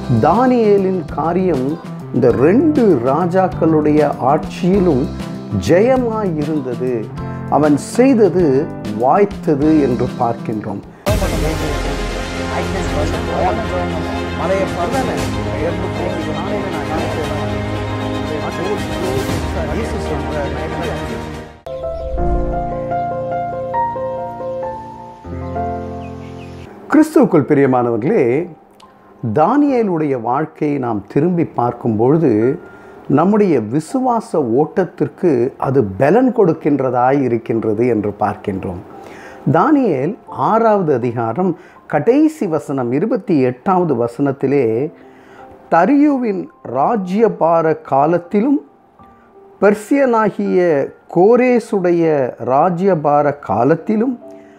தானியேலின் காரியம் இந்த ரெண்டு ராஜாக்களுடைய ஆட்சியிலும் ஜெயமாய் இருந்தது அவன் செய்தது வாய்த்தது என்று பார்க்கின்றோம் மலையை பரவாயில்ல எழுந்து போய் காலையில் நான் நினைக்கிறேன் இயேசு சொல்றாரு கிறிஸ்துவுக்குள் பிரியமானவர்களே தானியேலுடைய வாழ்க்கையை நாம் திரும்பி பார்க்கும் பொழுது நம்முடைய விசுவாச ஓட்டத்திற்கு அது பலன் கொடுக்கின்றதாய் இருக்கின்றது என்று பார்க்கின்றோம் தானியேல் ஆறாவது அதிகாரம் கடைசி வசனம் இருபத்தி எட்டாவது வசனத்திலே தரியுவின் ராஜ்யபார காலத்திலும் பெர்சியனாகிய கோரேசுடைய ராஜ்யபார காலத்திலும்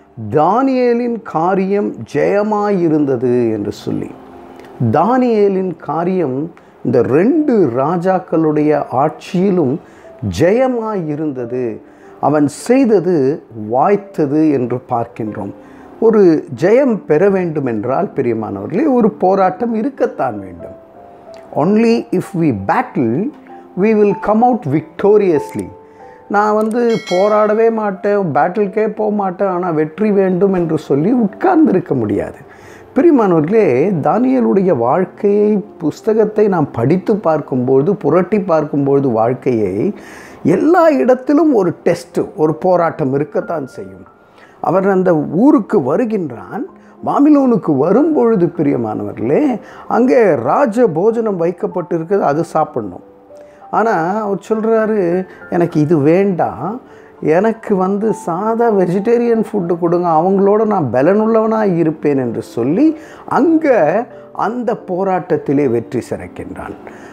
தானியேலின் காரியம் ஜெயமாயிருந்தது என்று சொல்லி தானியேலின் காரியம் இந்த ரெண்டு ராஜாக்களுடைய ஆட்சியிலும் ஜெயமாயிருந்தது அவன் செய்தது வாய்த்தது என்று பார்க்கின்றோம் ஒரு ஜெயம் பெற வேண்டும் என்றால் பிரியமானவர்களே ஒரு போராட்டம் இருக்கத்தான் வேண்டும் only if we battle we will come out victoriously நான் வந்து போராடவே மாட்டேன் பேட்டிலுக்கே போக மாட்டேன் ஆனால் வெற்றி வேண்டும் என்று சொல்லி உட்கார்ந்திருக்க முடியாது பிரிமானவர்களே தானியலுடைய வாழ்க்கையை புஸ்தகத்தை நாம் படித்து பார்க்கும்பொழுது புரட்டி பார்க்கும்பொழுது வாழ்க்கையை எல்லா இடத்திலும் ஒரு டெஸ்ட்டு ஒரு போராட்டம் இருக்கத்தான் செய்யும் அவன் அந்த ஊருக்கு வருகின்றான் மாமிலோனுக்கு வரும்பொழுது பிரியமானவர்களே அங்கே ராஜ போஜனம் வைக்கப்பட்டிருக்குது அது சாப்பிடணும் ஆனால் அவர் சொல்கிறாரு எனக்கு இது வேண்டாம் எனக்கு வந்து சாதா வெஜிடேரியன் ஃபுட்டு கொடுங்க அவங்களோட நான் பலனுள்ளவனாக இருப்பேன் என்று சொல்லி அங்கே அந்த போராட்டத்திலே வெற்றி சிறக்கின்றான்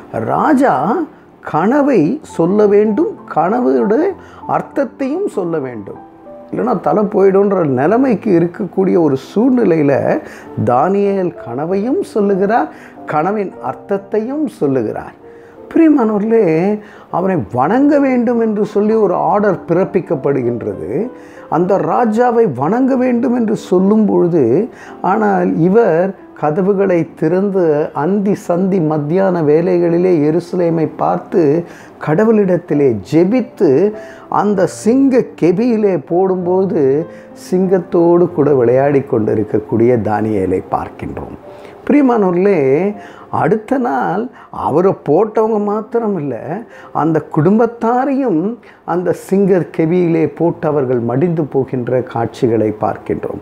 ராஜா கனவை சொல்ல வேண்டும் கனவுடைய அர்த்தத்தையும் சொல்ல வேண்டும் இல்லைன்னா தலை போயிடும்ன்ற நிலைமைக்கு இருக்கக்கூடிய ஒரு சூழ்நிலையில் தானியேல் கனவையும் சொல்லுகிறார் கனவின் அர்த்தத்தையும் சொல்லுகிறார் பிரியமானவர்களே அவனை வணங்க வேண்டும் என்று சொல்லி ஒரு ஆர்டர் பிறப்பிக்கப்படுகின்றது அந்த ராஜாவை வணங்க வேண்டும் என்று சொல்லும் பொழுது ஆனால் இவர் கதவுகளை திறந்து அந்தி சந்தி மத்தியான வேலைகளிலே எருசலேமை பார்த்து கடவுளிடத்திலே ஜெபித்து அந்த சிங்க கெபியிலே போடும்போது சிங்கத்தோடு கூட விளையாடி கொண்டிருக்கக்கூடிய தானியேலை பார்க்கின்றோம் பிரியமானவர்களே அடுத்த நாள் அவரை போட்டவங்க மாத்திரம் இல்லை அந்த குடும்பத்தாரையும் அந்த சிங்கர் கெவியிலே போட்டு அவர்கள் மடிந்து போகின்ற காட்சிகளை பார்க்கின்றோம்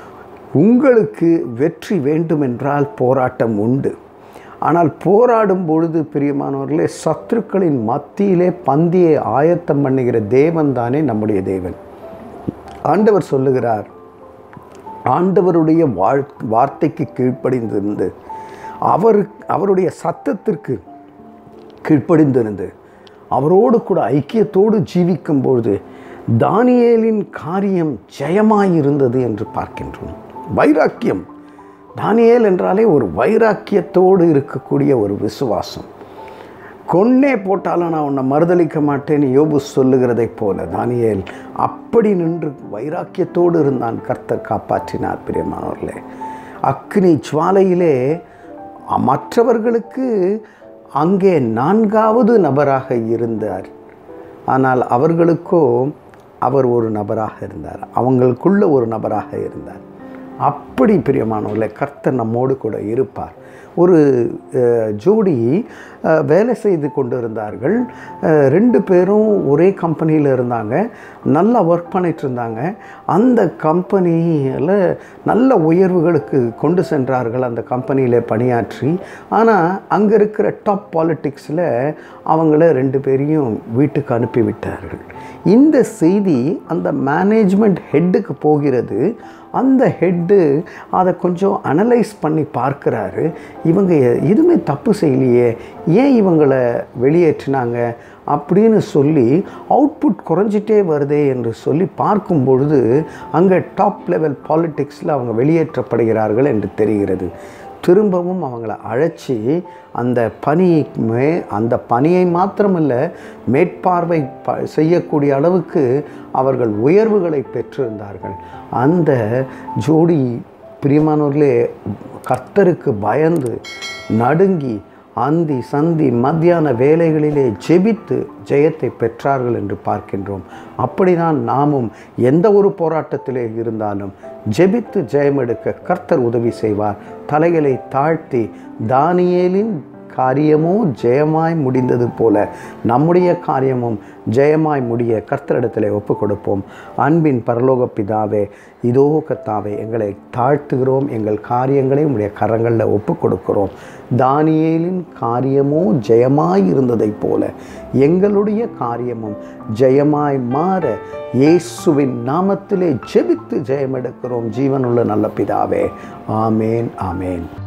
உங்களுக்கு வெற்றி வேண்டுமென்றால் போராட்டம் உண்டு ஆனால் போராடும் பொழுது பிரியமானவர்களே சத்துருக்களின் மத்தியிலே பந்தியை ஆயத்தம் பண்ணுகிற தேவன் தானே நம்முடைய தேவன் ஆண்டவர் சொல்லுகிறார் ஆண்டவருடைய வாழ் வார்த்தைக்கு கீழ்ப்படிந்திருந்து அவர் அவருடைய சத்தத்திற்கு கீழ்ப்படிந்திருந்து அவரோடு கூட ஐக்கியத்தோடு ஜீவிக்கும் பொழுது தானியேலின் காரியம் ஜெயமாயிருந்தது என்று பார்க்கின்றோம் வைராக்கியம் தானியேல் என்றாலே ஒரு வைராக்கியத்தோடு இருக்கக்கூடிய ஒரு விசுவாசம் கொன்னே போட்டாலும் நான் உன்னை மறுதளிக்க மாட்டேன்னு யோபு சொல்லுகிறதைப் போல தானியேல் அப்படி நின்று வைராக்கியத்தோடு இருந்தான் கர்த்தர் காப்பாற்றினார் பிரியமானவர்களே அக்னி ஜுவாலையிலே மற்றவர்களுக்கு அங்கே நான்காவது நபராக இருந்தார் ஆனால் அவர்களுக்கோ அவர் ஒரு நபராக இருந்தார் அவங்களுக்குள்ள ஒரு நபராக இருந்தார் அப்படி பிரியமானவர்களே கர்த்தர் நம்மோடு கூட இருப்பார் ஒரு அஹ், ஜோடி அஹ், வேலை செய்து கொண்டு இருந்தார்கள் அஹ், ரெண்டு பேரும் ஒரே கம்பெனியில் இருந்தாங்க நல்லா ஒர்க் பண்ணிட்டு இருந்தாங்க அந்த கம்பெனியில் நல்ல உயர்வுகளுக்கு கொண்டு சென்றார்கள் அந்த கம்பெனியில் பணியாற்றி ஆனால் அங்கே இருக்கிற டாப் பாலிட்டிக்ஸில் அவங்கள ரெண்டு பேரையும் வீட்டுக்கு அனுப்பிவிட்டார்கள் இந்த செய்தி அந்த மேனேஜ்மெண்ட் ஹெட்டுக்கு போகிறது அந்த ஹெட்டு அதை கொஞ்சம் அனலைஸ் பண்ணி பார்க்குறாரு இவங்க எதுவுமே தப்பு செய்யலையே ஏன் இவங்களை வெளியேற்றினாங்க அப்படின்னு சொல்லி அவுட்புட் குறைஞ்சிட்டே வருதே என்று சொல்லி பார்க்கும் பொழுது அங்கே டாப் லெவல் பாலிட்டிக்ஸில் அவங்க வெளியேற்றப்படுகிறார்கள் என்று தெரிகிறது திரும்பவும் அவங்கள அழைச்சி அந்த பணி மே அந்த பணியை மாத்திரமல்ல மேற்பார்வை ப செய்யக்கூடிய அளவுக்கு அவர்கள் உயர்வுகளை பெற்றிருந்தார்கள் அந்த ஜோடி பிரியமானவர்களே கர்த்தருக்கு பயந்து நடுங்கி அந்தி சந்தி மத்தியான வேலைகளிலே ஜெபித்து ஜெயத்தை பெற்றார்கள் என்று பார்க்கின்றோம் அப்படிதான் நாமும் எந்த ஒரு போராட்டத்திலே இருந்தாலும் ஜெபித்து ஜெயமெடுக்க கர்த்தர் உதவி செய்வார் தலைகளை தாழ்த்தி தானியேலின் காரியமோ ஜெயமாய் முடிந்தது போல நம்முடைய காரியமும் ஜெயமாய் முடிய கர்த்தரிடத்தில் ஒப்பு கொடுப்போம் அன்பின் பரலோக பிதாவே இதோ கத்தாவே எங்களை தாழ்த்துகிறோம் எங்கள் காரியங்களை உடைய கரங்களில் ஒப்பு கொடுக்கிறோம் தானியேலின் காரியமோ ஜெயமாய் இருந்ததைப் போல எங்களுடைய காரியமும் ஜெயமாய் மாற இயேசுவின் நாமத்திலே ஜெபித்து ஜெயமெடுக்கிறோம் ஜீவனுள்ள நல்ல பிதாவே ஆமேன் ஆமேன்